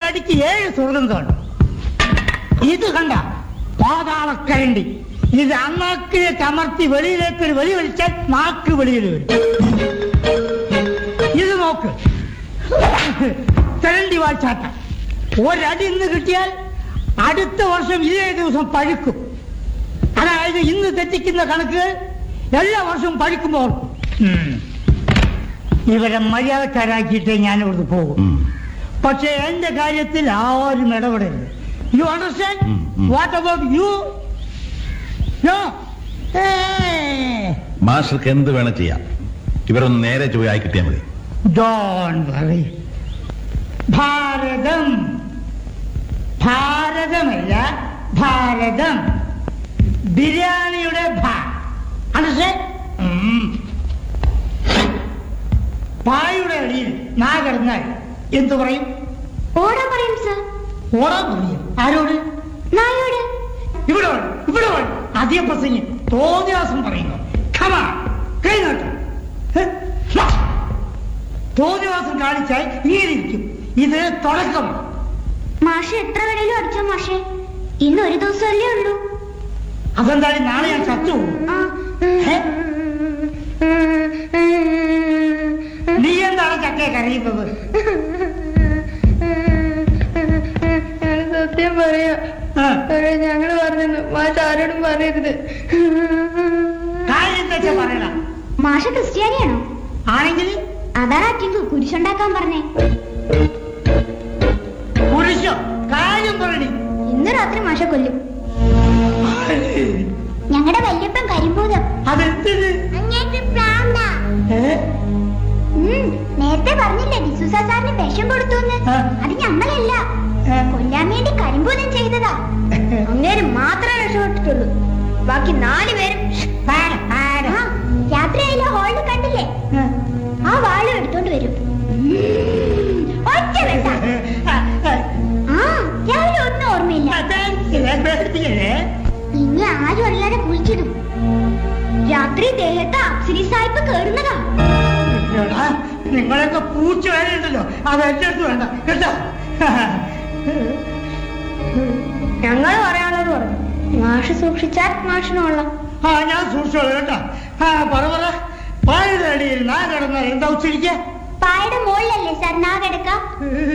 ഒരടിക്ക് ഏഴ് സുഹൃത്തുണ്ട് ഇത് കണ്ട പാതാളക്കരണ്ടി ഇത് അണ്ണാക്കിനെ കമർത്തി വെളിയിലേക്ക് ഒരു വെളി വലിച്ചാൽ നാക്ക് വെളിയിൽ വരും ഇത് നോക്ക് തെരണ്ടി വാഴ്ചാട്ട ഒരടി ഇന്ന് കിട്ടിയാൽ അടുത്ത വർഷം ഇതേ ദിവസം പഴുക്കും അതായത് ഇന്ന് തെറ്റിക്കുന്ന കണക്ക് എല്ലാ വർഷവും പഴുക്കുമ്പോൾ ഉം. ഇവരെ മര്യാദക്കാരാക്കിയിട്ടേ ഞാൻ ഇവിടുന്ന് പോകും ഉം. പക്ഷേ എന്റെ കാര്യത്തിൽ ആരും ഇടപെടരുത് U understand hmm, hmm. What about you know മാസ്റ്റർക്ക് എന്ത് വേണം ചെയ്യാം ഇവരൊന്ന് നേരെ ചൊവ്വായി കിട്ടിയാൽ മതി ഡോൺ വറി ഭാരതം ഭാരതമല്ല ഭാരതം ബിരിയാണിയുടെ ഭാ അണ്ടർസ്റ്റാൻഡ് പായുടെ അടിയിൽ നാ കിടന്നാൽ എന്തു പറയും ഓടാൻ പറയും സർ ഓടാൻ പറയും ആരോട് നായോട് ഇവിടെ വേണം ഇവിടെ വേണം അധിക പ്രസംഗം തോന്നിയാസം പറയുന്നു ഖമാ കൈനോട്ട് തോന്നിവാസം കാണിച്ചാൽ ഇങ്ങനെ ഇരിക്കും ഇത് തുടക്കമാണ് മാഷ് എത്ര വേണേലും അടിച്ചോ മാഷെ ഇന്ന് ഒരു ദിവസമല്ലേ ഉള്ളൂ അതെന്തായാലും നാളെ ഞാൻ ചത്തു പോകും. ആ. ഹെ? നീ എന്താണ് ചക്കയെ കരയുന്നത് ഞങ്ങള് സത്യം പറയാ ആ, ഞങ്ങള് പറഞ്ഞു മാഷ് ആരോടും പറയരുത് കാര്യം തെച്ച പറയണ മാഷ് ക്രിസ്ത്യാനിയാണോ ആണെങ്കിൽ അതാണ് അറ്റിങ്കു കുരിശുണ്ടാക്കാൻ പറഞ്ഞേ പുരുഷോ കാര്യം പറയണി ഇന്ന് രാത്രി മാഷ കൊല്ലും ഞങ്ങളുടെ വല്യപ്പൻ കരിമ്പൂതം അതെന്തിന് ഏ? ഉം, നേരത്തെ പറഞ്ഞില്ലേ ഡിസൂസ സാറിന് വിഷം കൊടുത്തു ആ. അത് ഞങ്ങളല്ല ഏ? കൊല്ലാൻ വേണ്ടി കരിമ്പൂതം ചെയ്തതാ അങ്ങേര് മാത്രമേ രക്ഷപ്പെട്ടിട്ടുള്ളൂ ബാക്കി നാല് പേരും പാര, പാര. ആ, രാത്രിയായില്ല ഹാളിൽ കണ്ടില്ലേ ഏ? ആ വാളും എടുത്തോണ്ട് വരും ഉം, ഒറ്റ വെട്ട ആ, ആ, ആ രാവിലെ ഒന്നും ഓർമ്മയില്ല ആ, പേടിക്കല്ലേ, പേടിക്കല്ലേ? ഇനി ആരും അറിയാതെ കുളിച്ചിടും രാത്രി ദേഹത്ത് അപ്സരി സാഹിബ് കേറുന്നതാ എടാ, നിങ്ങളൊക്കെ പൂച്ച വേലയുണ്ടല്ലോ അത് എന്റെ അടുത്ത് വേണ്ട കേട്ടോ ഞങ്ങൾ പറയാനുള്ളത് പറഞ്ഞു മാഷ് സൂക്ഷിച്ചാൽ മാഷിനോളാം ആ ഞാൻ സൂക്ഷിച്ചോളൂ കേട്ടോ ആ പറ പറ പായുടെ അടിയിൽ നാ കിടന്നാൽ എന്താ ഉച്ചരിക്ക പായുടെ മുകളിലല്ലേ സാർ നാ കിടക്ക